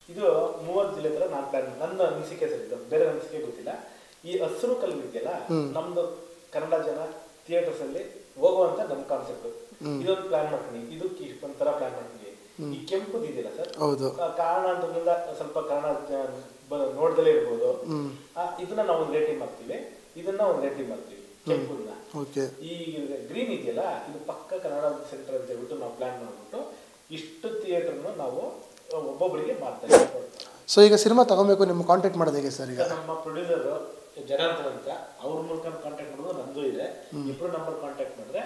ಇದು ಮೂವತ್ತು ಜಿಲ್ಲೆ ತರ ನಾನು ಪ್ಲಾನ್ ನನ್ನ ಅನಿಸಿಕೆ ಸರ್ ಇದು ಬೇರೆ ಅನಿಸಿಕೆ ಗೊತ್ತಿಲ್ಲ ಈ ಹಸಿರು ಕಲ್ಲು ಇದೆಯಲ್ಲ ನಮ್ದು ಕನ್ನಡ ಜನ ಥಿಯೇಟರ್ಸ್ ಅಲ್ಲಿ ಹೋಗುವಂತ ನಮ್ ಕಾನ್ಸೆಪ್ಟ್ ಇದೊಂದು ಪ್ಲಾನ್ ಮಾಡ್ತೀನಿ ಇದು ಕಿ- ಒಂಥರ ಪ್ಲಾನ್ ಮಾಡ್ತೀನಿ ಈ ಕೆಂಪುದು ಇದೆಯಲ್ಲ ಸರ್ ಹೌದು ಆ ಕಾರಣದಿಂದ ಸ್ವಲ್ಪ ಕನ್ನಡ ಜ- ಬ- ನೋಡ್ದಲೇ ಇರ್ಬೋದು ಆ, ಇದನ್ನ ನಾವು ಒಂದು ರೇಟಿಂಗ್ ಮಾಡ್ತೀವಿ ಇದನ್ನ ಒಂದು ರೇಟಿಂಗ್ ಮಾಡ್ತೀವಿ ಕೆಂಪುದನ್ನ ಓಕೆ ಈ ಗ್ರೀನ್ ಇದೆಯಲ್ಲ ಇದು ಪಕ್ಕ ಕನ್ನಡ ಸೆಂಟರ್ ಅಂತ ಹೇಳ್ಬಿಟ್ಟು ನಾವು ಪ್ಲಾನ್ ಮಾಡ್ಬಿಟ್ಟು ಇಷ್ಟು ಥಿಯೇಟರ್ನು ನಾವು ಒಬ್ಬೊಬ್ಬರಿಗೆ ಮಾಡ್ತಾ ಇದ್ದೀವಿ ಸೊ ಈಗ ಸಿನಿಮಾ ತಗೊಬೇಕು ನಿಮ್ಮ ಕಾಂಟ್ಯಾಕ್ಟ್ ಮಾಡೋದು ಹೇಗೆ ಸರ್ ಈಗ ಈಗ ನಮ್ಮ ಪ್ರೊಡ್ಯೂಸರ್ ಜನಾರ್ದನ್ ಅಂತ ಅವ್ರ ಮೂಲಕ ಕಾಂಟ್ಯಾಕ್ಟ್ ಮಾಡೋದು ನಂದು ಇದೆ ಇಬ್ರು ನಂಬರ್ ಕಾಂಟ್ಯಾಕ್ಟ್ ಮಾಡಿದ್ರೆ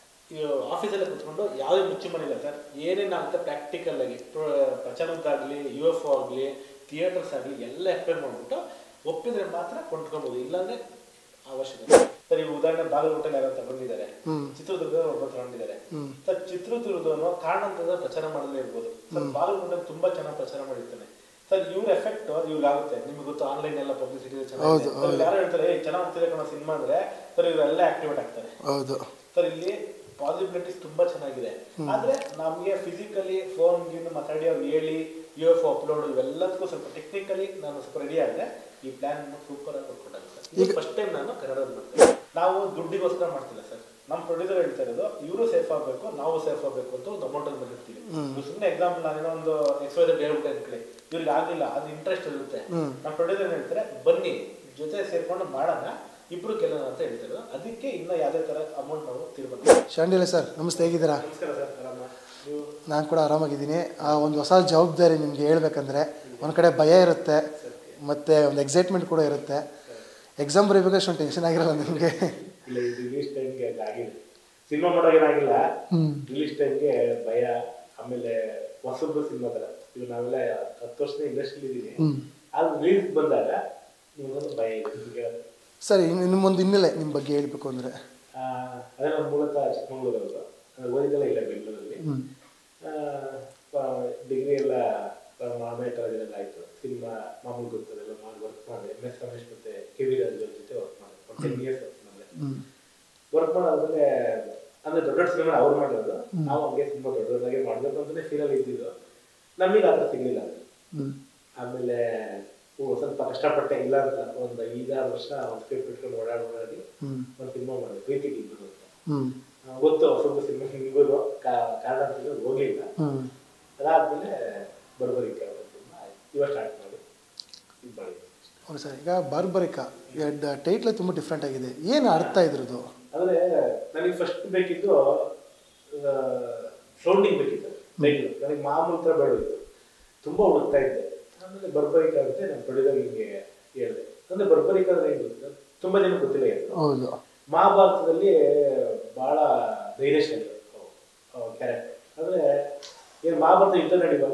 ಆಫೀಸಲ್ಲೇ ಕುತ್ಕೊಂಡು ಯಾವುದೇ ಮುಚ್ಚಿ ಮಾಡಿಲ್ಲ ಸರ್ ಏನೇನಾಗುತ್ತೆ ಪ್ರಾಕ್ಟಿಕಲ್ ಆಗಿ ಪ್ರ- ಪ್ರಚಾರದ್ದಾಗ್ಲಿ ಯು ಎಫ್ ಆಗಲಿ ಥಿಯೇಟರ್ಸ್ ಆಗಲಿ ಎಲ್ಲ ಎಕ್ಸ್ಪ್ಲೇನ್ ಮಾಡ್ಬಿಟ್ಟು ಒಪ್ಪಿದ್ರೆ ಮಾತ್ರ ಕೊಂಡ್ಕೊಬೋದು ಇಲ್ಲಾಂದ್ರೆ ಅವಶ್ಯಕತೆ ಸರ್ ಈಗ ಉದಾಹರಣೆ ಬಾಗಲಕೋಟೆಯಲ್ಲಿ ಯಾರೋ ತಗೊಂಡಿದ್ದಾರೆ ಚಿತ್ರದುರ್ಗ ಒಬ್ಬ ತಗೊಂಡಿದ್ದಾರೆ ಸರ್ ಚಿತ್ರದುರ್ಗದವನು ಕಾರಣಾಂತರದ ಪ್ರಚಾರ ಮಾಡದೇ ಇರ್ಬೋದು ಸರ್ ಬಾಗಲಕೋಟೆ ತುಂಬಾ ಚೆನ್ನಾಗಿ ಪ್ರಚಾರ ಮಾಡಿರ್ತಾನೆ ಸರ್ ಇವ್ರ ಎಫೆಕ್ಟ್ ಇವ್ರಿಗೆ ಆಗುತ್ತೆ ನಿಮ್ಗೆ ಗೊತ್ತು ಆನ್ಲೈನ್ ಎಲ್ಲ ಪಬ್ಲಿಸಿಟಿ ಹೌದು, ಚೆನ್ನಾಗಿ ಯಾರು ಹೇಳ್ತಾರೆ "ಏ, ಚೆನ್ನಾಗ್ ಆಗ್ತಿದೆ ಕಣ ಸಿನಿಮಾ ಅಂದ್ರೆ ಸರ್ ಇವರೆಲ್ಲ ಆಕ್ಟಿವೇಟ್ ಆಗ್ತಾರೆ ಹೌದು ಸರ್ ಇಲ್ಲಿ ಪಾಸಿಬಿಲಿಟೀಸ್ ತುಂಬಾ ಚೆನ್ನಾಗಿದೆ ಆದ್ರೆ ನಮಗೆ ಫಿಸಿಕಲಿ ಫೋನ್ ಗಿನ್ ಮಾತಾಡಿ ಅವ್ರು ಹೇಳಿ ಯು ಎಫ್ ಅಪ್ಲೋಡ್ ಇವೆಲ್ಲದಕ್ಕೂ ಸ್ವಲ್ಪ ಟೆಕ್ನಿಕಲಿ ನಾನು ಸ್ವಲ್ಪ ರೆಡಿ ಆದ್ರೆ ಈ ಪ್ಲಾನ್ ಸೂಪರ್ ಆಗಿ ಕೊಟ್ಕೊಟ್ಟಾಗ ಸರ್ ಈಗ ಫಸ್ಟ್ ಟೈಮ್ ನಾನು ಕನ್ನಡದಲ್ಲಿ ಮಾಡ್ತೀನಿ ನಾವು ದುಡ್ಡಿಗೋಸ್ಕರ ಮಾಡ್ತಿಲ್ಲ ಸರ್ ನಮ್ಮ ಪ್ರೊಡ್ಯೂಸರ್ ಹೇಳ್ತಾ ಇರೋದು ಇವರು ಸೇಫ್ ಆಗಬೇಕು ನಾವು ಸೇಫ್ ಆಗಬೇಕು ಅಂತ ಒಂದು ಅಮೌಂಟ್ ಅಲ್ಲಿ ಬಂದಿರ್ತೀವಿ ಸುಮ್ಮನೆ ಎಕ್ಸಾಂಪಲ್ ನಾನೇನೋ ಒಂದು ಎಕ್ಸ್ಪೈರ್ ಹೇಳ್ಬಿಟ್ಟೆ ಅನ್ಕೊಳ್ಳಿ ಇವ್ರಿಗೆ ಆಗಿಲ್ಲ ಅದು ಇಂಟ್ರೆಸ್ಟ್ ಇರುತ್ತೆ ನಮ್ಮ ಪ್ರೊಡ್ಯೂಸರ್ ಹೇಳ್ತಾರೆ ಬನ್ನಿ ಜೊತೆ ಸೇರ್ಕೊಂಡು ಮಾಡೋಣ ಇಬ್ರು ಕೆಲಸ ಅಂತ ಹೇಳ್ತಾರೆ ಅದಕ್ಕೆ ಇನ್ನ ಯಾವ್ದೇ ತರ ಅಮೌಂಟ್ ನಾವು ತೀರ್ಮಾನ ಶಾಂಡಿಲ ಸರ್ ನಮಸ್ತೆ ಹೇಗಿದ್ದೀರಾ ನಮಸ್ಕಾರ ಸರ್ ಆರಾಮ ನೀವು ನಾನು ಕೂಡ ಆರಾಮಾಗಿದ್ದೀನಿ ಆ ಒಂದು ಹೊಸ ಜವಾಬ್ದಾರಿ ನಿಮಗೆ ಹೇಳ್ಬೇಕಂದ್ರೆ ಒಂದು ಕಡೆ ಭಯ ಇರುತ್ತೆ ಮತ್ತು ಒಂದು ಎಕ್ಸೈಟ್ಮೆಂಟ್ ಕೂಡ ಇರುತ್ತೆ ಎಕ್ಸಾಮ್ ಬರೀಬೇಕು ಅಷ್ಟೊಂದು ಟೆನ್ಷನ್ ಆಗಿರಲ್ಲ ನಿಮಗೆ ಇಲ್ಲ ಇದು ರಿಲೀಸ್ ಟೈಮ್ಗೆ ಆಗಿಲ್ಲ ಸಿನಿಮಾ ಮಾಡೋ ಏನಾಗಿಲ್ಲ ರಿಲೀಸ್ ಟೈಮ್ಗೆ ಭಯ ಆಮೇಲೆ ಹೊಸಬ್ರು ಸಿನಿಮಾ ತರ ಈಗ ನಾವೆಲ್ಲ ಹತ್ತು ವರ್ಷದ ಇಂಡಸ್ಟ್ರಿ ಇದೀವಿ ಅದು ರಿಲೀಸ್ ಬಂದಾಗ ನಿಮ್ಗೊಂದು ಭಯ ಇದೆ ನಿಮ್ಗೆ ಸರಿ ಇನ್ನು ನಿಮ್ಮೊಂದು ಹಿನ್ನೆಲೆ ನಿಮ್ಮ ಬಗ್ಗೆ ಹೇಳಬೇಕು ಅಂದರೆ ಆ, ಅದೇ ನಮ್ಮ ಮೂಲತಃ ಚಿಕ್ಕಮಗಳೂರವರು ಓದಿದೆಲ್ಲ ಇಲ್ಲ ಬೆಂಗಳೂರಲ್ಲಿ ಡಿಗ್ರಿ ಎಲ್ಲ ಮಾಮೂಲಿ ಕಾಲೇಜಲ್ಲಿ ಆಯ್ತು ಸಿನಿಮಾ ಮಾಮೂಲಿ ಗೊತ್ತದೆಲ್ಲ ಮಾಡಿ ವರ್ಕ್ ಮಾಡಿದೆ ಎಮ್ ಎಸ್ ರಮೇಶ್ ಮತ್ತೆ ಕೆ ವಿ ರಾಜ್ ಅವ್ರ ಜೊತೆ ವರ್ಕ್ ಮಾಡಿದೆ ಒಂದು ಟೆನ್ ಇಯರ್ಸ್ ವರ್ಕ್ ಮಾಡಿದೆ ವರ್ಕ್ ಮಾಡಾದ್ಮೇಲೆ ಅಂದ್ರೆ ದೊಡ್ಡ ದೊಡ್ಡ ಸಿನಿಮಾ ಅವ್ರು ಮಾಡಿರೋದು ನಾವು ಹಂಗೆ ತುಂಬಾ ದೊಡ್ಡದಾಗಿ ಮಾಡ್ಬೇಕು ಅಂತಾನೆ ಫೀಲಲ್ಲಿ ಇದ್ದಿದ್ದು ನಮಗೆ ಆ ಥರ ಸಿಗ್ಲಿಲ್ಲ ಅದು ಆಮೇಲೆ ಓ, ಸ್ವಲ್ಪ ಕಷ್ಟಪಟ್ಟೆ ಇಲ್ಲ ಅಂತ ಒಂದು ಐದಾರು ವರ್ಷ ಒಂದು ಸ್ಕ್ರಿಪ್ಟ್ ಇಟ್ಕೊಂಡು ಓಡಾಡಿ ಓಡಾಡಿ ಒಂದು ಸಿನಿಮಾ ಮಾಡಿದೆ ಪ್ರೀತಿ ಇಬ್ಬರು ಅಂತ ಹ್ಞೂ ಆ, ಗೊತ್ತು ಸ್ವಲ್ಪ ಸಿನಿಮಾ ನಿಮಗೂ ಕಾರಣ ಅಂತ ಹೋಗ್ಲಿಲ್ಲ ಹ್ಞೂ ಅದಾದ್ಮೇಲೆ ಬರ್ಬರಿಕೆ ಅವ್ರ ಸಿನಿಮಾ ಇವಾಗ ಸ್ಟಾರ್ಟ್ ಮಾಡಿ ಇದು ಮಾಡಿದ್ವಿ ಹೌದು ಸರ್ ಈಗ ಬಾರ್ಬರಿಕಾ ಟೈಟ್ಲ್ ತುಂಬ ಡಿಫ್ರೆಂಟ್ ಆಗಿದೆ ಏನು ಅರ್ಥ ಇದ್ರದ್ದು ಅಂದ್ರೆ ನನಗೆ ಫಸ್ಟ್ ಬೇಕಿದ್ದು ಸೌಂಡಿಂಗ್ ಬೇಕಿತ್ತು ಟೈಟ್ಲ್ ನನಗೆ ಮಾಮೂಲು ಥರ ಬೇಡವಿತ್ತು ತುಂಬಾ ಹುಡುಕ್ತಾ ಇದ್ದೆ ಆಮೇಲೆ ಬರ್ಬರಿಕ ಅಂತ ನಮ್ಮ ಪ್ರೊಡ್ಯೂಸರ್ ಹಿಂಗೆ ಹೇಳಿದೆ ಅಂದ್ರೆ ಬರ್ಬರಿಕ ಅಂದ್ರೆ ಏನು ಗೊತ್ತಿಲ್ಲ ತುಂಬಾ ಜನ ಗೊತ್ತಿಲ್ಲ ಏನು ಹೌದು ಮಹಾಭಾರತದಲ್ಲಿ ಬಹಳ ಧೈರ್ಯಶಾಲಿ ಕ್ಯಾರೆಕ್ಟರ್ ಅಂದ್ರೆ ಏನು ಮಹಾಭಾರತ ಯುದ್ಧ ನಡೆಯುವಾಗ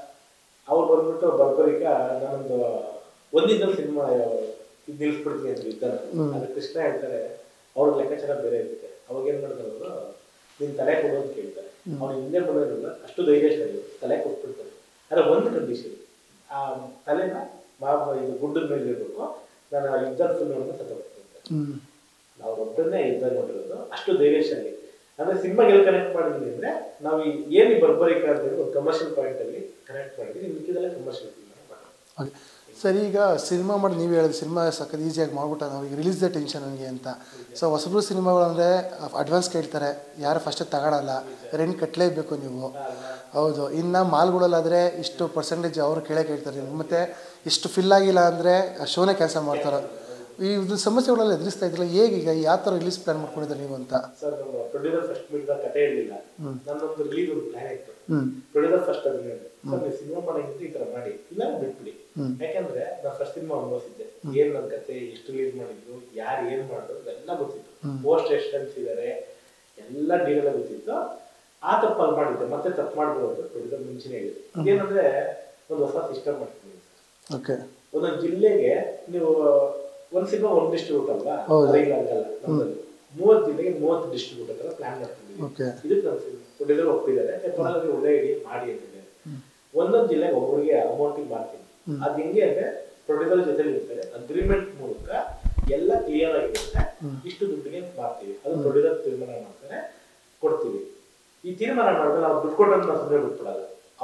ಅವ್ರು ಬಂದ್ಬಿಟ್ಟು ಬರ್ಬರಿಕ ನಾನೊಂದು ಒಂದಿನ ಸಿನಿಮಾ ಇದು ನಿಲ್ಸ್ಬಿಡ್ತೀನಿ ಅಂತ ಯುದ್ಧ ಅದು ಕೃಷ್ಣ ಹೇಳ್ತಾರೆ ಅವ್ರ ಲೆಕ್ಕಾಚಾರ ಬೇರೆ ಇರುತ್ತೆ ಅವಾಗ ಏನ್ ಮಾಡ್ತಾರೆ ಅವರು ನಿನ್ ತಲೆ ಕೊಡು ಅಂತ ಕೇಳ್ತಾರೆ ಅವ್ನು ಹಿಂದೆ ಬರೋದಿಲ್ಲ ಅಷ್ಟು ಧೈರ್ಯಶಾಲಿ ತಲೆ ಕೊಟ್ಬಿಡ್ತಾರೆ ಆದ್ರೆ ಒಂದು ಕಂಡೀಷನ್ ಆ ತಲೆನ ಮಾ ಇದು ಗುಡ್ಡದ ಮೇಲೆ ಇರ್ಬೇಕು ನಾನು ಆ ಯುದ್ಧ ಫಿಲ್ಮ್ ಸತ್ತೋಗ್ತೀನಿ ಅಂತ ಹ್ಞೂ ನಾವು ಒಬ್ಬರನ್ನೇ ಯುದ್ಧ ನೋಡಿರೋದು ಅಷ್ಟು ಧೈರ್ಯಶಾಲಿ ಅಂದ್ರೆ ಸಿನಿಮಾಗೆ ಎಲ್ಲಿ ಕನೆಕ್ಟ್ ಮಾಡಿದ್ವಿ ಅಂದ್ರೆ ನಾವು ಈ ಏನು ಈ ಬರ್ಬರಿಕ ಅಂತ ಹೇಳಿ ಒಂದು ಕಮರ್ಷಿಯಲ್ ಪಾಯಿಂಟ್ ಅಲ್ಲಿ ಕನೆಕ್ಟ್ ಮಾಡಿದ್ವಿ ಮಿಕ್ಕಿದೆಲ್ಲ ಕಮರ್ಷಿಯಲ್ ಫಿಲ್ಮ್ ಓಕೆ ಸರಿ ಈಗ ಸಿನಿಮಾ ಮಾಡಿ ನೀವು ಹೇಳಿದ್ರೆ ಸಿನಿಮಾ ಸಖತ್ ಈಸಿಯಾಗಿ ಮಾಡ್ಬಿಟ್ಟ ನಾವು ಈಗ ರಿಲೀಸ್ ದ ಟೆನ್ಷನ್ ನನಗೆ ಅಂತ ಸೊ ಹೊಸಬ್ರು ಸಿನಿಮಾಗಳು ಅಂದರೆ ಅಡ್ವಾನ್ಸ್ ಕೇಳ್ತಾರೆ ಯಾರು ಫಸ್ಟ್ ತಗೊಳಲ್ಲ ರೆಂಟ್ ಕಟ್ಟಲೇಬೇಕು ನೀವು ಹೌದು ಇನ್ನು ಮಾಲ್ಗಳಲ್ಲಾದರೆ ಇಷ್ಟು ಪರ್ಸೆಂಟೇಜ್ ಅವರು ಕೇಳೇ ಕೇಳ್ತಾರೆ ಮತ್ತು ಇಷ್ಟು ಫಿಲ್ ಆಗಿಲ್ಲ ಅಂದರೆ ಶೋನೇ ಕ್ಯಾನ್ಸಲ್ ಮಾಡ್ತಾರೆ ಈ ಇದು ಸಮಸ್ಯೆಗಳೆಲ್ಲ ಎದುರಿಸ್ತಾ ಇದ್ರಲ್ಲ ಹೇಗೆ ಈಗ ಯಾವ ಥರ ರಿಲೀಸ್ ಪ್ಲ್ಯಾನ್ ಮಾಡ್ಕೊಂಡಿದ್ದಾರೆ ನೀವು ಅಂತ ಸರ್ ನಮ್ಮ ಪ್ರೊಡ್ಯೂಸರ್ ಫಸ್ಟ್ ಮೀಟ್ ಕತೆ ಇರಲಿಲ್ಲ ನನ್ನೊಂದು ರಿಲೀಸ್ ಒಂದು ಪ್ಲಾನ್ ಇತ್ತು ಹ್ಞೂ ಪ್ರೊಡ್ಯೂಸರ್ ಫಸ್ಟ್ ಅದನ್ನ ಹೇಳಿದೆ ಸರ್ ನೀವು ಸಿನಿಮಾ ಮಾಡೋಂಗಿದ್ರೆ ಈ ತರ ಮಾಡಿ ಇಲ್ಲ ಬಿಟ್ಬಿಡಿ ಹ್ಮ್. ಯಾಕಂದ್ರೆ ನಾನು ಫಸ್ಟ್ ಸಿನಿಮಾ ಅನುಭವಿಸಿದ್ದೆ ಏನ್ ನನ್ನ ಕತೆ ಎಷ್ಟು ರಿಲೀಸ್ ಮಾಡಿದ್ರು ಯಾರು ಏನ್ ಮಾಡಿದ್ರು ಎಲ್ಲ ಗೊತ್ತಿತ್ತು ಪೋಸ್ಟ್ ಎಷ್ಟು ಅನ್ಸಿದ್ದಾರೆ ಎಲ್ಲ ಡೀಟೇಲ್ ಗೊತ್ತಿತ್ತು ಆ ತಪ್ಪು ಅಲ್ಲಿ ಮಾಡಿದ್ದೆ ಮತ್ತೆ ತಪ್ಪು ಮಾಡ್ಬೋದು ಅಂತ ಪ್ರೊಡ್ಯೂಸರ್ ಮುಂಚೆನೆ ಹೇಳಿದೆ ಏನಂದ್ರೆ ಒಂದು ಹೊಸ ಸಿಸ್ಟಮ್ ಮಾಡ್ತೀನಿ ಓಕೆ ಒಂದೊಂದು ಜಿಲ್ಲೆಗೆ ನೀವು ಒಂದ್ ಸಿನಿಮಾ ಒಂದ್ ಡಿಸ್ಟ್ರಿಬ್ಯೂಟ್ ಅಲ್ವಾ ಹೌದು. ರೈಲ್ ಆಗಲ್ಲ ನಮ್ಮಲ್ಲಿ ಮೂವತ್ತು ಜಿಲ್ಲೆಗೆ ಮೂವತ್ತು ಡಿಸ್ಟ್ರಿಬ್ಯೂಟ್ ಅಂತ ಪ್ಲಾನ್ ಮಾಡ್ತಿದ್ದೀವಿ ಓಕೆ ಇದಕ್ಕೆ ನಮ್ಮ ಪ್ರೊಡ್ಯೂಸರ್ ಒಪ್ಪಿದ್ದಾರೆ ಪರವಾಗಿ ಒಳ್ಳೆ ಐಡಿ ಮಾಡಿ ಅಂತಿದ್ದಾರೆ ಒಂದೊಂದು ಜಿಲ್ಲೆಗೆ ಒಬ್ಬರಿಗೆ ಅಮೌಂಟ್ ಮಾಡ್ತೀನಿ ಅದ್ ಹೆಂಗೆ ಅಂದ್ರೆ ಪ್ರೊಡ್ಯೂಸರ್ ಜೊತೆ ಇರ್ತಾರೆ ಅಗ್ರಿಮೆಂಟ್ ಮೂಲಕ ಎಲ್ಲ ಕ್ಲಿಯರ್ ಆಗಿರುತ್ತೆ ಇಷ್ಟು ದುಡ್ಡಿಗೆ ಮಾಡ್ತೀವಿ ಅದು ಪ್ರೊಡ್ಯೂಸರ್ ತೀರ್ಮಾನ ಮಾಡ್ತಾರೆ ಕೊಡ್ತೀವಿ ಈ ತೀರ್ಮಾನ ಮಾಡಿದ್ರೆ ನಾವು ದುಡ್ಡು ಕೊಟ್ಟಂತ ನಾವು ಸುಮ್ಮನೆ ಬಿಟ್ಬಿಡಲ್ಲ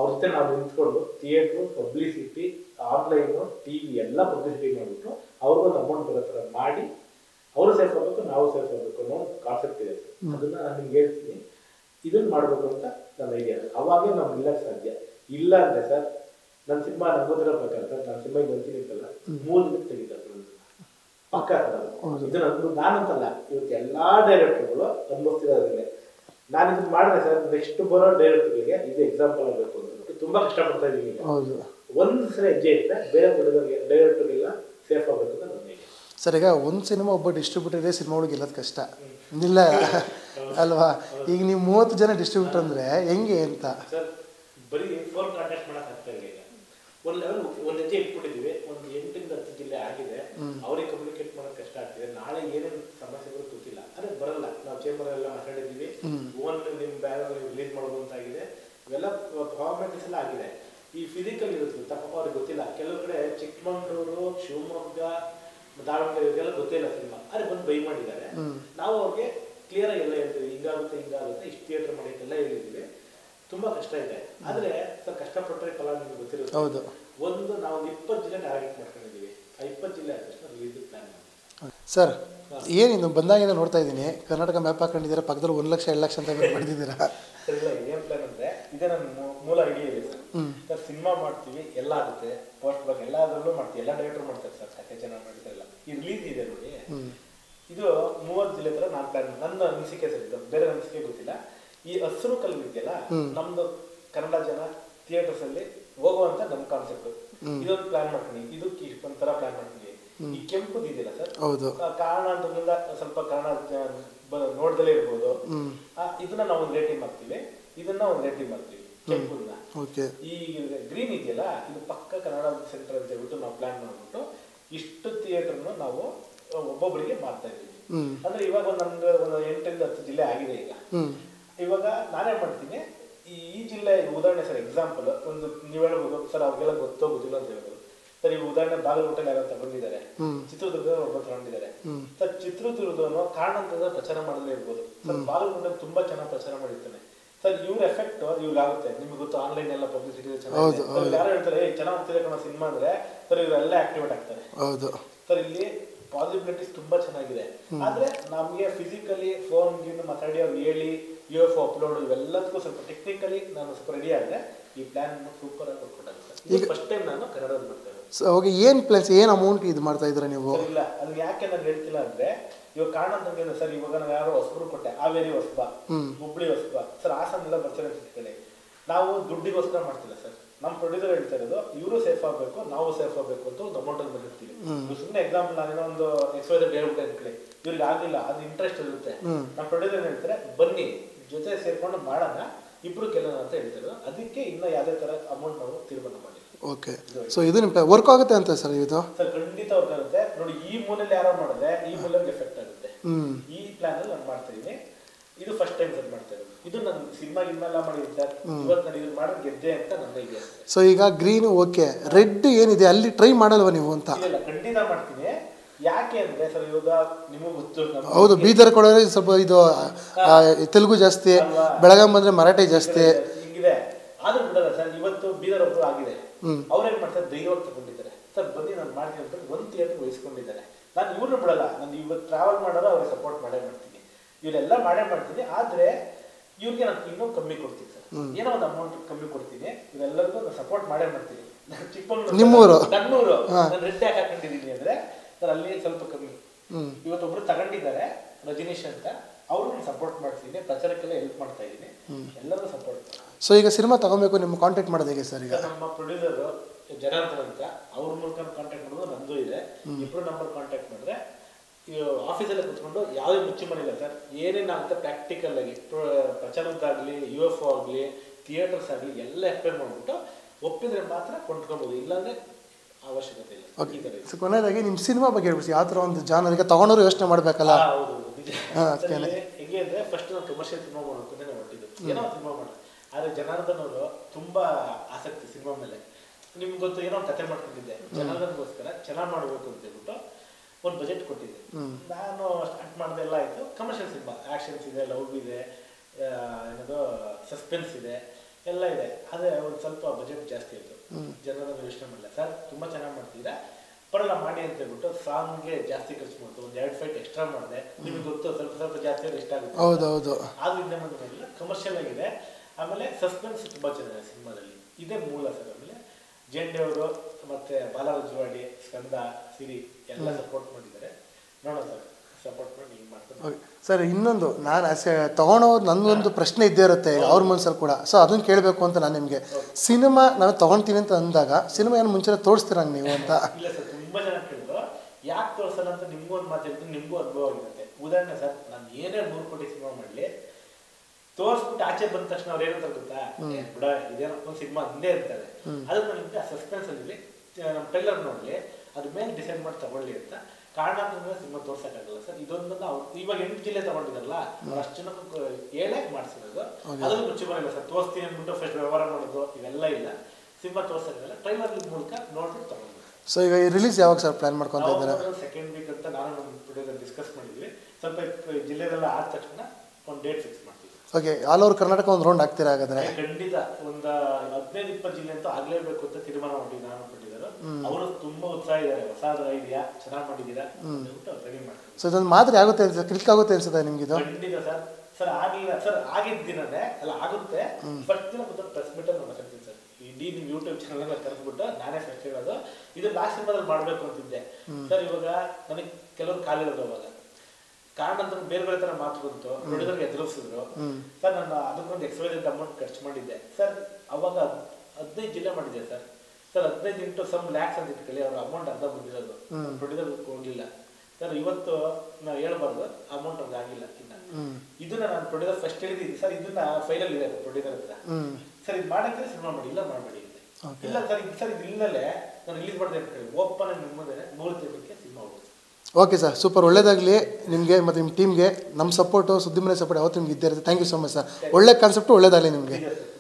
ಅವ್ರ ಜೊತೆ ನಾವು ನಿಂತ್ಕೊಂಡು ಥಿಯೇಟ್ರು ಪಬ್ಲಿಸಿಟಿ ಆನ್ಲೈನು ಟಿವಿ ಎಲ್ಲ ಪಬ್ಲಿಸಿಟಿ ಮಾಡಿಬಿಟ್ಟು ಅವ್ರಿಗೊಂದು ಅಮೌಂಟ್ ಬರೋ ಥರ ಮಾಡಿ ಅವರು ಸೇಫ್ ಆಗಬೇಕು ನಾವು ಸೇಫ್ ಆಗಬೇಕು ಅನ್ನೋ ಕಾನ್ಸೆಪ್ಟ್ ಇದೆ ಸರ್ ಅದನ್ನ ನಾನು ನಿಮ್ಗೆ ಹೇಳ್ತೀನಿ ಇದನ್ನ ಮಾಡಬೇಕು ಅಂತ ನನ್ನ ಐಡಿಯಾ ಅವಾಗೇ ನಾವು ನಿಲ್ಲಕ್ಕೆ ಸಾಧ್ಯ ಇಲ್ಲ ಅಂದ್ರೆ ಸರ್ ನನ್ನ ಸಿನಿಮಾ ನಂಗೋದಿರೋ ಪ್ರಕಾರ ಸರ್ ನಾನು ಸಿನಿಮಾ ಬರ್ತೀನಿ ಅಂತಲ್ಲ ಮೂರು ದಿನಕ್ಕೆ ತೆಗಿತಾರೆ ಪಕ್ಕ ಸರ್ ಅದು. ಇದನ್ನ ಅಂದ್ಬಿಟ್ಟು ನಾನಂತಲ್ಲ ಇವತ್ತು ಎಲ್ಲಾ ಡೈರೆಕ್ಟರ್ಗಳು ಅನುಭವಿಸ್ತಿರೋದ್ರಲ್ಲಿ ನಾನು ಇದನ್ನ ಮಾಡಿದ್ರೆ ಸರ್ ನೆಕ್ಸ್ಟ್ ಬರೋ ಡೈರೆಕ್ಟರ್ಗಳಿಗೆ ಇದು ಎಕ್ಸಾಂಪಲ್ ಆಗಬೇಕು ಅಂತ ತುಂಬಾ ಕಷ್ಟಪಡ್ತಾ ಇದೀನಿ ಈಗ ಹೌದು ಒಂದು ಸಲ ಹೆಜ್ಜೆ ಇಟ್ಟರೆ ಬೇರೆ ಹುಡುಗರಿಗೆ ಡೈರೆಕ್ಟರ್ಗೆಲ್ಲ ಸೇಫ್ ಆಗಬೇಕು ಅಂತ ನನ್ನ idea. ಸರ್ ಈಗ ಒಂದು ಸಿನಿಮಾ ಒಬ್ಬ ಡಿಸ್ಟ್ರಿಬ್ಯೂಟರೇ ಸಿನಿಮಾಗಳು ಗೆಲ್ಲೋದು ಕಷ್ಟ ಇಲ್ಲ ಅಲ್ವಾ ಈಗ ನೀವು ಮೂವತ್ತು ಜನ ಡಿಸ್ಟ್ರಿಬ್ಯೂಟರ್ ಅಂದರೆ ಹೆಂಗೆ ಅಂತ ಸರ್ ಬರೀ ಫೋನ್ ಕಾಂಟ್ಯಾಕ್ಟ್ ಮಾಡಕ್ ಆಗ್ತಾ ಇಲ್ಲ ಈಗ ಒಂದ್ ಲೆವೆಲ್ ಒಂದ್ ಹೆಜ್ಜೆ ಇಟ್ಬಿಟ್ಟಿದೀವಿ ಒಂದ್ ಎಂಟರಿಂದ ಹತ್ತು ಜಿಲ್ಲೆ ಆಗಿದೆ ಅವ್ರಿಗೆ ಕಮ್ಯುನಿಕೇಟ್ ಮಾಡಕ್ ಕಷ್ಟ ಆಗ್ತಿದೆ ನಾಳೆ ಏನೇನು ಸಮಸ್ಯೆಗಳು ಗೊತ್ತಿಲ್ಲ ಅದೇ ಬರಲ್ಲ ನಾವು ಚೇಂಬರ್ ಎಲ್ಲ ಮಾತಾಡಿದೀವಿ ಓನ್ ನಿಮ್ ಬ್ಯಾನರ್ ನೀವು ರಿಲೀಸ್ ಮಾಡ್ಬೋದು ಅಂತ ಆಗಿದೆ ಇವೆಲ್ಲ ಫಾರ್ಮಾಲಿಟೀಸ್ ಎಲ್ಲ ಆಗಿದೆ ಈ ಫಿಸಿಕಲ್ ಇರುತ್ತೆ ಪಾಪ ಅವ್ರಿಗೆ ಗೊತ್ತಿಲ್ಲ ಕೆಲವು ಕಡೆ ಚಿಕ್ಕಮಂಗ್ಳೂರು ಶಿವಮೊಗ್ಗ ದಾವಣಗೆರೆ ಇವರಿಗೆಲ್ಲ ಗೊತ್ತಿಲ್ಲ ಸಿನಿಮಾ ಅದೇ ಬಂದು ಬೈ ಮಾಡಿದ್ದಾರೆ ನಾವು ಅವ್ರಿಗೆ ಕ್ಲಿಯರ್ ಆಗಿ ಎಲ್ಲ ಹೇಳ್ತೀವಿ ಹಿಂಗಾಗುತ್ತೆ ಹಿಂಗಾಗುತ್ತೆ ಇಷ್ಟು ಥಿಯೇಟರ್ ಮಾಡಿ ಎಲ್ಲ ಹೇಳಿದ್ದೀವಿ ತುಂಬಾ ಕಷ್ಟ ಇದೆ ಆದ್ರೆ ಸರ್ ಕಷ್ಟಪಟ್ಟರೆ ಫಲ ನಿಮ್ಗೆ ಗೊತ್ತಿರುತ್ತೆ ಹೌದು ಒಂದು ನಾವು ಒಂದು ಇಪ್ಪತ್ತು ಜಿಲ್ಲೆ ಟಾರ್ಗೆಟ್ ಮಾಡ್ಕೊಂಡಿದ್ದೀವಿ ಆ ಇಪ್ಪತ್ತು ಜಿಲ್ಲೆ ಆದ ತಕ್ಷಣ ರಿಲೀಸ್ ಪ್ಲಾನ್ ಸರ್ ಏನಿದು ಬಂದಾಗಿಂದ ನೋಡ್ತಾ ಇದ್ದೀನಿ ಕರ್ನಾಟಕ ಮ್ಯಾಪ್ ಹಾಕೊಂಡಿದ್ದೀರಾ ಪಕ್ಕದಲ್ಲಿ ಒಂದು ಲಕ್ಷ ಎರಡು ಲಕ್ಷ ಅಂತ ಬೇರೆ ಮಾಡಿದ್ದೀರಾ ಸರ್ ಇಲ್ಲ ಏನ್ ಪ್ಲಾನ್ ಅಂದ್ರೆ ಇದೇ ನನ್ನ ಮೂ- ಮೂಲ ಐಡಿಯಾ ಇದೆ ಸರ್ ಸರ್ ಸಿನಿಮಾ ಮಾಡ್ತೀವಿ ಎಲ್ಲ ಆಗುತ್ತೆ ಪೋಸ್ಟ್ ಬ್ಲಾಕ್ ಎಲ್ಲದರಲ್ಲೂ ಮಾಡ್ತೀವಿ ಎಲ್ಲ ಡೈರೆಕ್ಟರ್ ಮಾಡ್ತಾರೆ ಸರ್ ಕಥೆ ಚೆನ್ನಾಗಿ ಮಾಡ್ತಾರೆ ಎಲ್ಲ ಈ ರಿಲೀಸ್ ಇದೆ ನೋಡಿ ಇದು ಮೂವತ್ತು ಜಿಲ್ಲೆ ತರ ನಾನು ಪ್ಲಾನ್ ನನ್ನ ಅನಿಸಿಕೆ ಸರ್ ಇದು ಬೇರೆ ಅನಿಸಿಕೆ ಗೊತ್ತಿಲ್ಲ ಈ ಹಸಿರು ಕಲ್ಲು ಇದೆಯಲ್ಲ ನಮ್ದು ಕನ್ನಡ ಜನ ಥಿಯೇಟರ್ಸ್ ಅಲ್ಲಿ ಹೋಗುವಂತ ನಮ್ಮ ಕಾನ್ಸೆಪ್ಟ್ ಇದೊಂದು ಪ್ಲಾನ್ ಮಾಡ್ತೀನಿ ಇದು ಒಂಥರ ಪ್ಲಾನ್ ಮಾಡ್ತೀನಿ ಈ ಕೆಂಪುದು ಇದೆಯಲ್ಲ ಸರ್ ಹೌದು ಕಾರಣದಿಂದ ಸ್ವಲ್ಪ ಕಾರಣ ನೋಡ್ದಲೇ ಇರ್ಬೋದು ಆ, ಇದನ್ನ ನಾವು ಒಂದು ರೇಟಿಂಗ್ ಮಾಡ್ತೀವಿ ಇದನ್ನ ಒಂದು ರೇಟಿಂಗ್ ಮಾಡ್ತೀವಿ ಕೆಂಪುದನ್ನ ಓಕೆ ಈ ಗ್ರೀನ್ ಇದೆಯಲ್ಲ ಇದು ಪಕ್ಕ ಕನ್ನಡ ಸೆಂಟರ್ ಅಂತ ಹೇಳ್ಬಿಟ್ಟು ನಾವು ಪ್ಲಾನ್ ಮಾಡ್ಬಿಟ್ಟು ಇಷ್ಟು ಥಿಯೇಟರ್ನ ನಾವು ಆ, ಒಬ್ಬೊಬ್ಬರಿಗೆ ಮಾಡ್ತಾ ಇದ್ದೀವಿ ಹ್ಮ್. ಅಂದ್ರೆ ಇವಾಗ ಒಂದು ನಮ್ಗೆ ಒಂದು ಎಂಟರಿಂದ ಹತ್ತು ಜಿಲ್ಲೆ ಆಗಿದೆ ಈಗ ಹ್ಞೂ ಇವಾಗ ನಾನೇ ಮಾಡ್ತೀನಿ ಈ ಈ ಜಿಲ್ಲೆ ಉದಾಹರಣೆ ಸರ್ ಎಕ್ಸಾಂಪಲ್ ಒಂದು ನೀವು ಹೇಳ್ಬೋದು ಸರ್ ಅವ್ರಿಗೆಲ್ಲ ಗೊತ್ತೋ ಗೊತ್ತಿಲ್ಲ ಅಂತ ಹೇಳ್ಬೋದು ಸರ್ ಈ ಉದಾಹರಣೆ ಬಾಗಲಕೋಟೆಯಲ್ಲಿ ಯಾರೋ ತಗೊಂಡಿದ್ದಾರೆ ಚಿತ್ರದುರ್ಗ ಒಬ್ಬ ತಗೊಂಡಿದ್ದಾರೆ ಸರ್ ಚಿತ್ರದುರ್ಗದವನು ಕಾರಣಾಂತರದ ಪ್ರಚಾರ ಮಾಡದೇ ಇರ್ಬೋದು ಸರ್ ಬಾಗಲಕೋಟೆ ತುಂಬಾ ಚೆನ್ನಾಗಿ ಪ್ರಚಾರ ಮಾಡಿರ್ತಾನೆ ಸರ್ ಇವ್ರ ಎಫೆಕ್ಟ್ ಇವ್ರಿಗೆ ಆಗುತ್ತೆ ನಿಮ್ಗೆ ಗೊತ್ತು ಆನ್ಲೈನ್ ಎಲ್ಲ ಪಬ್ಲಿಸಿಟಿ ಹೌದು, ಚೆನ್ನಾಗಿ ಯಾರು ಹೇಳ್ತಾರೆ "ಏ, ಚೆನ್ನಾಗಿ ಆಗ್ತಿದೆ ಕಣ ಸಿನಿಮಾ ಅಂದ್ರೆ ಸರ್ ಇವರೆಲ್ಲ ಆಕ್ಟಿವೇಟ್ ಆಗ್ತಾರೆ ಹೌದು ಸರ್ ಇಲ್ಲಿ ಪಾಸಿಬಿಲಿಟೀಸ್ ತುಂಬಾ ಚೆನ್ನಾಗಿದೆ ಆದ್ರೆ ನಮಗೆ ಫಿಸಿಕಲಿ ಫೋನ್ ಗಿನ್ ಮಾತಾಡಿ ಅವ್ರು ಹೇಳಿ ಯು ಎಫ್ ಅಪ್ಲೋಡ್ ಇವೆಲ್ಲದಕ್ಕೂ ಸ್ವಲ್ಪ ಟೆಕ್ನಿಕಲಿ ನಾನು ಸ್ವಲ್ಪ ರೆಡಿ ಆದ್ರೆ ಈ ಪ್ಲಾನ್ ಸೂಪರ್ ಆಗಿ ಕೊಟ್ಕೊಟ್ಟಾಗ ಸರ್ ಇದು ಫಸ್ಟ್ ಟೈಮ್ ನಾನು ಕನ್ನಡದಲ್ಲಿ ಮಾಡ್ತಾ ಇರೋದು ಸೊ ಅವಾಗ ಏನು ಪ್ಲೇಸ್ ಏನು ಅಮೌಂಟ್ ಇದು ಮಾಡ್ತಾ ಇದ್ದೀರಾ ನೀವು ಸರ್ ಇಲ್ಲ ಅದನ್ನ ಯಾಕೆ ನಾನು ಹೇಳ್ತಿಲ್ಲ ಅಂದ್ರೆ ಇವಾಗ ಕಾರಣ ಅಂತಂದ್ರೆ ಸರ್ ಇವಾಗ ನಾನು ಯಾರೋ ಹೊಸಬ್ರು ಕೊಟ್ಟೆ ಹಾವೇರಿ ಹೊಸಬ ಹುಬ್ಳಿ ಹೊಸಬ ಸರ್ ಹಾಸನ್ ಎಲ್ಲ ಬರ್ತಾರೆ ಅಂತ ಇಟ್ಕೊಳ್ಳಿ ನಾವು ದುಡ್ಡಿಗೋಸ್ಕರ ಮಾಡ್ತಿಲ್ಲ ಸರ್ ನಮ್ಮ ಪ್ರೊಡ್ಯೂಸರ್ ಹೇಳ್ತಾ ಇರೋದು ಇವರು ಸೇಫ್ ಆಗಬೇಕು ನಾವು ಸೇಫ್ ಆಗಬೇಕು ಅಂತ ಒಂದು ಅಮೌಂಟ್ ಅಲ್ಲಿ ಬಂದಿರ್ತೀವಿ ಇವಾಗ ಸುಮ್ಮನೆ ಎಕ್ಸಾಂಪಲ್ ನಾನೇನೋ ಒಂದು ಎಕ್ಸ್ಪೈರ್ ಹೇಳ್ಬಿಟ್ಟೆ ಅನ್ಕೊಳ್ಳಿ ಇವ್ರಿಗೆ ಆಗಿಲ್ಲ ಅದು ಇಂಟ್ರೆಸ್ಟ್ ಇರುತ್ತೆ ನಮ್ಮ ಪ್ರೊಡ್ಯೂಸರ್ ಹೇಳ್ತಾರೆ ಬನ್ನಿ ಜೊತೆ ಸೇರ್ಕೊಂಡು ಮಾಡೋಣ ಇಬ್ರು ಕೆಲಸ ಅಂತ ಹೇಳ್ತಾರೆ ಅದಕ್ಕೆ ಇನ್ನ ಯಾವುದೇ ತರ ಅಮೌಂಟ್ ನಾವು ತೀರ್ಮಾನ ಮಾಡಿಲ್ಲ ಓಕೆ ಸೊ ಇದು ನಿಮ್ಮ ವರ್ಕ್ ಆಗುತ್ತೆ ಅಂತ ಸರ್ ಇದು ಸರ್ ಖಂಡಿತ ವರ್ಕ್ ಆಗುತ್ತೆ ನೋಡಿ ಈ ಮೂಲೆಯಲ್ಲಿ ಯಾರೋ ಮಾಡಿದ್ರೆ ಈ ಮೂಲೆಯಲ್ಲಿ ಎಫೆಕ್ಟ್ ಆಗುತ್ತೆ ಹ್ಮ್ ಈ ಪ್ಲಾನ್ ಅಲ್ಲಿ ನಾನು ಮಾಡ್ತಾ ಇದೀನಿ ಇದು ಫಸ್ಟ್ ಟೈಮ್ ಸರ್ ಮಾಡ್ತಾ ಇರೋದು ಇದು ನನ್ನ ಸಿನಿಮಾ ಗಿನ್ಮಾ ಎಲ್ಲ ಮಾಡಿದ್ದೀನಿ ಸರ್ ಇವತ್ತು ನಾನು ಇದನ್ನ ಮಾಡೋದು ಗೆದ್ದೆ ಅಂತ ನನ್ನ ಇದೆ ಸೊ ಈಗ ಗ್ರೀನು ಓಕೆ ರೆಡ್ ಏನಿದೆ ಅಲ್ಲಿ ಟ್ರೈ ಮಾಡಲ್ವಾ ನೀವು ಅಂತ ಇಲ್ಲ ಖಂಡಿತ ಮಾಡ್ತೀನಿ ಯಾಕೆ ಅಂದ್ರೆ ಸರ್ ಇವಾಗ ನಿಮಗೂ ಗೊತ್ತು ನಮ್ಮ ಹೌದು ಬೀದರ್ ಕೊಡೋದ್ರೆ ಸ್ವಲ್ಪ ಇದು ಆ, ತೆಲುಗು ಜಾಸ್ತಿ ಬೆಳಗಾಂ ಬಂದರೆ ಮರಾಠಿ ಜಾಸ್ತಿ ಹಿಂಗಿದೆ ಆದ್ರೂ ಬಿಡಲ್ಲ ಸರ್ ಇವತ್ತು ಬೀದರ್ ಒಬ್ರು ಆಗಿದೆ ಅವ್ರೇನ್ ಮಾಡ್ತಾರೆ ಧೈರ್ಯವಾಗಿ ತಗೊಂಡಿದ್ದಾರೆ ಸರ್ ಬನ್ನಿ ನಾನು ಮಾಡ್ತೀನಿ ಅಂತ ಒಂದು ಥಿಯೇಟರ್ ವಹಿಸ್ಕೊಂಡಿದ್ದಾರೆ ನಾನು ಇವ್ರನ್ನ ಬಿಡಲ್ಲ ನಾನು ಇವತ್ತು ಟ್ರಾವೆಲ್ ಮಾಡೋದು ಅವ್ರಿಗೆ ಸಪೋರ್ಟ್ ಮಾಡೇ ಮಾಡ್ತೀನಿ ಇವರೆಲ್ಲ ಮಾಡೇ ಮಾಡ್ತೀನಿ ಆದ್ರೆ ಇವ್ರಿಗೆ ನಾನು ಇನ್ನೂ ಕಮ್ಮಿ ಕೊಡ್ತೀನಿ ಸರ್ ಏನೋ ಒಂದು ಅಮೌಂಟ್ ಕಮ್ಮಿ ಕೊಡ್ತೀನಿ ಇವೆಲ್ಲರಿಗೂ ನಾನು ಸಪೋರ್ಟ್ ಮಾಡೇ ಮಾಡ್ತೀನಿ ನಾನು ಚಿಕ್ಕಮಂಗ್ಳೂರು ನಿಮ್ಮೂರು? ನನ್ನೂರು ನಾನು ರೆಡ್ ಯಾಕೆ ಹಾಕೊಂಡಿದ್ದೀನಿ ಅಂದ್ರೆ ಸರ್ ಅಲ್ಲಿ ಸ್ವಲ್ಪ ಕಮ್ಮಿ ಇವತ್ತೊಬ್ರು ತಗೊಂಡಿದ್ದಾರೆ ರಜನೀಶ್ ಅಂತ ಅವ್ರನ್ನ ಸಪೋರ್ಟ್ ಮಾಡ್ತೀನಿ ಪ್ರಚಾರಕ್ಕೆಲ್ಲ ಹೆಲ್ಪ್ ಮಾಡ್ತಾ ಇದ್ದೀನಿ ಎಲ್ಲರೂ ಸಪೋರ್ಟ್ ಸೊ ಈಗ ಸಿನಿಮಾ ತಗೊಬೇಕು ನಿಮ್ಮ ಕಾಂಟ್ಯಾಕ್ಟ್ ಮಾಡೋದು ಹೇಗೆ ಸರ್ ಈಗ ನಮ್ಮ ಪ್ರೊಡ್ಯೂಸರ್ ಜನಾರ್ದನ್ ಅಂತ ಅವ್ರ ಮೂಲಕ ಕಾಂಟ್ಯಾಕ್ಟ್ ಮಾಡೋದು ನಂದು ಇದೆ ಇಬ್ರು ನಂಬರ್ ಕಾಂಟ್ಯಾಕ್ಟ್ ಮಾಡಿದ್ರೆ ಆಫೀಸಲ್ಲೇ ಕುತ್ಕೊಂಡು ಯಾವುದೇ ಮುಚ್ಚಿ ಮಾಡಿಲ್ಲ ಸರ್ ಏನೇನಾಗುತ್ತೆ ಪ್ರಾಕ್ಟಿಕಲ್ ಆಗಿ ಪ್ರ- ಪ್ರಚಾರಕ್ಕಾಗ್ಲಿ ಯು ಎಫ್ ಆಗಲಿ ಥಿಯೇಟರ್ಸ್ ಆಗಲಿ ಎಲ್ಲ ಎಕ್ಸ್ಪ್ಲೇನ್ ಮಾಡ್ಬಿಟ್ಟು ಒಪ್ಪಿದ್ರೆ ಮಾತ್ರ ಕೊಂಡ್ಕೊಬೋದು ಇಲ್ಲಾಂದ್ರೆ ಅವಶ್ಯಕತೆ ಇಲ್ಲ ಈ ಥರ ಇದೆ. ಸೊ ಕೊನೆಯದಾಗಿ ನಿಮ್ಮ ಸಿನಿಮಾ ಬಗ್ಗೆ ಹೇಳ್ಬಿಡಿ ಯಾವ ಥರ ಒಂದು ಜಾನರ್ ಈಗ ತಗೊಂಡವ್ರು ಯೋಚನೆ ಮಾಡಬೇಕಲ್ಲ ಹಾ, ಹೌದು ಹೌದು, ನಿಜ ಹಾ, ಸರ್, ಅದ್ಕೇನೆ. ಇಲ್ಲಿ ಹೆಂಗೆ ಅಂದ್ರೆ ಫಸ್ಟ್ ನಾವು ಕಮರ್ಷಿಯಲ್ ಸಿನಿಮಾ ಮಾಡೋಕೆ ನಾವು ಹೊರಟಿದ್ದು ಏನೋ ಸಿನಿಮಾ ಮಾಡೋದು ಆದ್ರೆ ಜನಾರ್ದನ್ ಅವರು ತುಂಬಾ ಆಸಕ್ತಿ ಸಿನಿಮಾ ಮೇಲೆ ನಿಮ್ಗೆ ಗೊತ್ತು ಏನೋ ಒಂದು ಕತೆ ಮಾಡ್ಕೊಂಡಿದ್ದೆ ಜನಾರ್ದನ್ಗೋಸ್ಕರ ಚೆನ್ನಾಗಿ ಮಾಡಬೇಕು ಅಂತ ಹೇಳ್ಬಿಟ್ಟು ಒಂದು ಬಜೆಟ್ ಕೊಟ್ಟಿದ್ದೆ ನಾನು ಸ್ಟಾರ್ಟ್ ಮಾಡ್ದೆಲ್ಲ ಆಯ್ತು ಕಮರ್ಷಿಯಲ್ ಸಿನಿಮಾ ಆಕ್ಷನ್ಸ್ ಇದೆ ಲವ್ ಇದೆ ಆ, ಏನದು ಸಸ್ಪೆನ್ಸ್ ಇದೆ ಎಲ್ಲ ಇದೆ ಅದೇ ಒಂದು ಸ್ವಲ್ಪ ಬಜೆಟ್ ಜಾಸ್ತಿ ಆಯಿತು ಜನರನ್ನು ಯೋಚನೆ ಮಾಡಲ್ಲ ಸರ್ ತುಂಬ ಚೆನ್ನಾಗಿ ಮಾಡ್ತಿದ್ದೀರಾ ಪರಲ್ಲ ಮಾಡಿ ಅಂತ ಹೇಳ್ಬಿಟ್ಟು ಸಾಂಗ್ಗೆ ಜಾಸ್ತಿ ಖರ್ಚು ಮಾಡ್ತು ಒಂದು ಎರಡು ಫೈಟ್ ಎಕ್ಸ್ಟ್ರಾ ಮಾಡಿದೆ ನಿಮಗೆ ಗೊತ್ತು ಸ್ವಲ್ಪ ಸ್ವಲ್ಪ ಜಾಸ್ತಿ ಆದ್ರೆ ಇಷ್ಟ ಆಗುತ್ತೆ ಹೌದು ಹೌದು ಆದ್ರೂ ಇನ್ನೇ ಬಂದಿಲ್ಲ ಕಮರ್ಷಿಯಲ್ ಆಗಿದೆ ಆಮೇಲೆ ಸಸ್ಪೆನ್ಸ್ ತುಂಬಾ ಚೆನ್ನಾಗಿದೆ ಸಿನಿಮಾದಲ್ಲಿ ಇದೇ ಮೂಲ ಸರ್ ಆಮೇಲೆ ಜೆಂಡೆ ಅವರು ಮತ್ತೆ ಬಾಲರಾಜವಾಡಿ ಸ್ಕಂದ ಸಿರಿ ಎಲ್ಲ ಸಪೋರ್ಟ್ ಮಾಡಿದ್ದಾರೆ ನೋಡೋಣ ಸರ್ ಸಪೋರ್ಟ್ ಮಾಡಿ ಹಿಂಗೆ ಮಾಡ್ತಾರೆ ಓಕೆ ಸರ್ ಇನ್ನೊಂದು ನಾನು ಅಸೆ ತೊಗೊಳೋದು ನನಗೊಂದು ಪ್ರಶ್ನೆ ಇದ್ದೇ ಇರುತ್ತೆ ಅವ್ರ ಮನ್ಸಲ್ಲಿ ಕೂಡ ಸೊ ಅದನ್ನು ಕೇಳಬೇಕು ಅಂತ ನಾನು ನಿಮಗೆ ಸಿನಿಮಾ ನಾನು ತೊಗೊಳ್ತೀನಿ ಅಂತ ಅಂದಾಗ ಸಿನಿಮಾ ಏನು ಮುಂಚೆ ತೋರಿಸ್ತೀರಂಗ ನೀವು ಅಂತ ಇಲ್ಲ ಸರ್ ತುಂಬಾ ಜನ ಕೇಳಿದ್ರು ಯಾಕೆ ತೋರ್ಸಲ್ಲ ಅಂತ ನಿಮ್ಗೂ ಒಂದು ಮಾತು ಹೇಳ್ತೀನಿ ನಿಮ್ಗೂ ಅನುಭವ ಆಗಿರುತ್ತೆ ಉದಾಹರಣೆ ಸರ್ ನಾನು ಏನೇ ನೂರು ಕೋಟಿ ಸಿನಿಮಾ ಮಾಡಲಿ ತೋರಿಸ್ಬಿಟ್ಟು ಆಚೆ ಬಂದ ತಕ್ಷಣ ಅವ್ರು ಏನಂತಾರೆ ಗೊತ್ತಾ ಏ, ಬಿಡ ಇದೇನೋ ಒಂದು ಸಿನಿಮಾ ಹಿಂದೆ ಇರ್ತಾರೆ ಅದಕ್ಕೆ ನಿಮ್ಗೆ ಸಸ್ಪೆನ್ಸ್ ಅಲ್ಲಿ ನಮ್ಮ ಟ್ರೈಲರ್ ನೋಡ್ಲಿ ಅದ್ರ ಮೇಲೆ ಡಿಸೈಡ್ ಮಾಡಿ ತಗೊಳ್ಳಿ ಅಂತ ಕಾರಣಾಂತರದಿಂದ ಸಿನಿಮಾ ತೋರ್ಸಕ್ಕಾಗಲ್ಲ ಸರ್ ಇದೊಂದನ್ನ ಅವ್ರು ಇವಾಗ ಎಂಟು ಜಿಲ್ಲೆ ತಗೊಂಡಿದಾರಲ್ಲ ಅವ್ರು ಅಷ್ಟು ಜನಕ್ಕೆ ಹೇಳೇ ಮಾಡಿಸಿರೋದು ಅದನ್ನು ಮುಚ್ಚಿ ಬರಲ್ಲ ಸರ್ ತೋರಿಸ್ತೀನಿ ಅಂದ್ಬಿಟ್ಟು ಫಸ್ಟ್ ವ್ಯವಹಾರ ಮಾಡೋದು ಇವೆಲ್ಲ ಇಲ್ಲ ಸಿನಿಮಾ ತೋರ್ಸಕ್ಕಾಗಲ್ಲ ಟ್ರೈಲರ್ ಮೂಲಕ ನೋಡ್ಬಿಟ್ಟು ತಗೊಂಡು ಸೊ ಈಗ ರಿಲೀಸ್ ಯಾವಾಗ ಸರ್ ಪ್ಲ್ಯಾನ್ ಮಾಡ್ಕೊತಾ ಇದ್ದಾರೆ ಸೆಕೆಂಡ್ ವೀಕ್ ಅಂತ ನಾನು ನಮ್ಮ ಪ್ರೊಡ್ಯೂಸರ್ ಡಿಸ್ಕಸ್ ಮಾಡಿದ್ವಿ ಸ್ವಲ್ಪ ಇದ್ ಜಿಲ್ಲೆದೆಲ್ಲ ಆದ ತಕ್ಷಣ ಒಂದು ಡೇಟ್ ಫಿಕ್ಸ್ ಮಾಡ್ತೀವಿ ಓಕೆ ಆಲ್ ಓವರ್ ಕರ್ನಾಟಕ ಒಂದು ರೌಂಡ್ ಆಗ್ತೀರಾ ಹಾಗಾದ್ರೆ ಖಂಡಿತ ಒಂದು ಹದಿನೈದು ಇಪ್ಪತ್ತು ಜಿಲ್ಲೆ ಅಂತೂ ಆಗ್ಲೇಬೇಕು ಅಂತ ತೀರ್ಮಾನ ಮಾಡಿದ್ವಿ ನಾನು ಪ್ರೊಡ್ಯೂಸರ್ ಅವರು ತುಂಬಾ ಉತ್ಸಾಹ ಇದ್ದಾರೆ ಹೊಸ ಐಡಿಯಾ ಚೆನ್ನಾಗಿ ಮಾಡಿದ್ದೀರಾ ಅಂದ್ಬಿಟ್ಟು ರೆಡಿ ಮಾಡ್ತೀವಿ ಸೊ ಇದೊಂದು ಮಾದರಿ ಆಗುತ್ತೆ ಅನ್ಸುತ್ತೆ ಕ್ಲಿಕ್ ಆಗುತ್ತೆ ಅನ್ಸುತ್ತೆ ನಿಮಗಿದು ಖಂಡಿತ ಸರ್ ಸರ್ ಆಗಿಲ್ಲ ಸರ್ ಆಗಿದ್ದ ದಿನನೇ ಅಲ್ಲ ಆಗುತ್ತೆ ಫಸ್ಟ್ ದಿನ ಗೊತ್ತ ಪ್ರೆಸ್ ಮೀಟ್ ಅಲ್ಲಿ ನೋಡ್ಕೊಂತೀನಿ ಸರ್ ಇಡೀ ನಿಮ್ ಯೂಟ್ಯೂಬ್ ಚಾನಲ್ ಎಲ್ಲ ಕರೆದ್ಬಿಟ್ಟು ನಾನೇ ಫಸ್ಟ್ ಹೇಳೋದು ಇದು ಲಾಸ್ಟ್ ಸಿನಿಮಾದಲ್ಲಿ ಮಾಡ್ಬೇಕು ಅಂತಿದ್ದೆ ಸರ್ ಇವಾಗ ನನಗೆ ಕೆಲವರು ಕಾಲಿರೋದು ಅವಾಗ ಕಾರಣ ಅಂತ ಬೇರೆ ಬೇರೆ ತರ ಮಾತು ಬಂತು ಪ್ರೊಡ್ಯೂಸರ್ಗೆ ಎದುರಿಸಿದ್ರು ಸರ್ ನಾನು ಅದಕ್ಕೊಂದು ಎಕ್ಸ್ಪೈಸ್ ಅಮೌಂಟ್ ಖರ್ಚು ಮಾಡಿದ್ದೆ ಸರ್ ಅವಾಗ ಹದಿನೈದು ಜಿಲ್ಲೆ ಮಾಡಿದ್ದೆ ಸರ್ ಸರ್ ಹದಿನೈದು ಇಂಟು ಸಮ್ ಲ್ಯಾಕ್ಸ್ ಅಂತ ಇಟ್ಕೊಳ್ಳಿ ಅವ್ರ ಅಮೌಂಟ್ ಅರ್ಧ ಬಂದಿರೋದು ಪ್ರೊಡ್ಯೂಸರ್ ಹೋಗ್ಲಿಲ್ಲ ಸರ್ ಇವತ್ತು ನಾವು ಹೇಳ್ಬಾರ್ದು ಅಮೌಂಟ್ ಅವ್ರಿಗೆ ಆಗಿಲ್ಲ ಇನ್ನ ಇದನ್ನ ನಾನು ಪ್ರೊಡ್ಯೂಸರ್ ಫಸ್ಟ್ ಹೇಳಿದ್ದೀನಿ ಸರ್ ಇದನ್ನ ಫೈನಲ್ ಇದೆ ಪ್ರೊಡ್ಯೂಸರ್ ಹತ್ರ ಸರ್ ಇದು ಮಾಡಕ್ಕೆ ಸಿನಿಮಾ ಮಾಡಿ ಇಲ್ಲ ಮಾಡಬೇಡಿ ಅಂದೆ. ಇಲ್ಲ ಸರ್ ಇದು ಸರ್ ಇದು ಇಲ್ಲಲ್ಲೇ ನಾನು ರಿಲೀಸ್ ಮಾಡಿದೆ ಅಂತ ಹೇಳಿ ಓಪನ್ ಆಗಿ ನಿಮ್ಮದೇ ಮೂರು ತಿಂಗಳಿಗೆ ಸಿನಿಮಾ ಹೋಗುತ್ತೆ ಓಕೆ ಸರ್ ಸೂಪರ್ ಒಳ್ಳೇದಾಗಲಿ ನಿಮಗೆ ಮತ್ತು ನಿಮ್ಮ ಟೀಮ್ಗೆ ನಮ್ಮ ಸಪೋರ್ಟು ಸುದ್ದಿ ಮನೆ ಸಪೋರ್ಟ್ ಯಾವತ್ತು ನಿಮ್ಗೆ ಇದ್ದೇ ಇರುತ್ತೆ thank you so much sir ಒಳ್ಳೆ ಕಾನ್ಸೆಪ್ಟು ಒಳ್ಳೇದಾಗಲಿ ನಿಮಗೆ ಇದೆ ಸರ್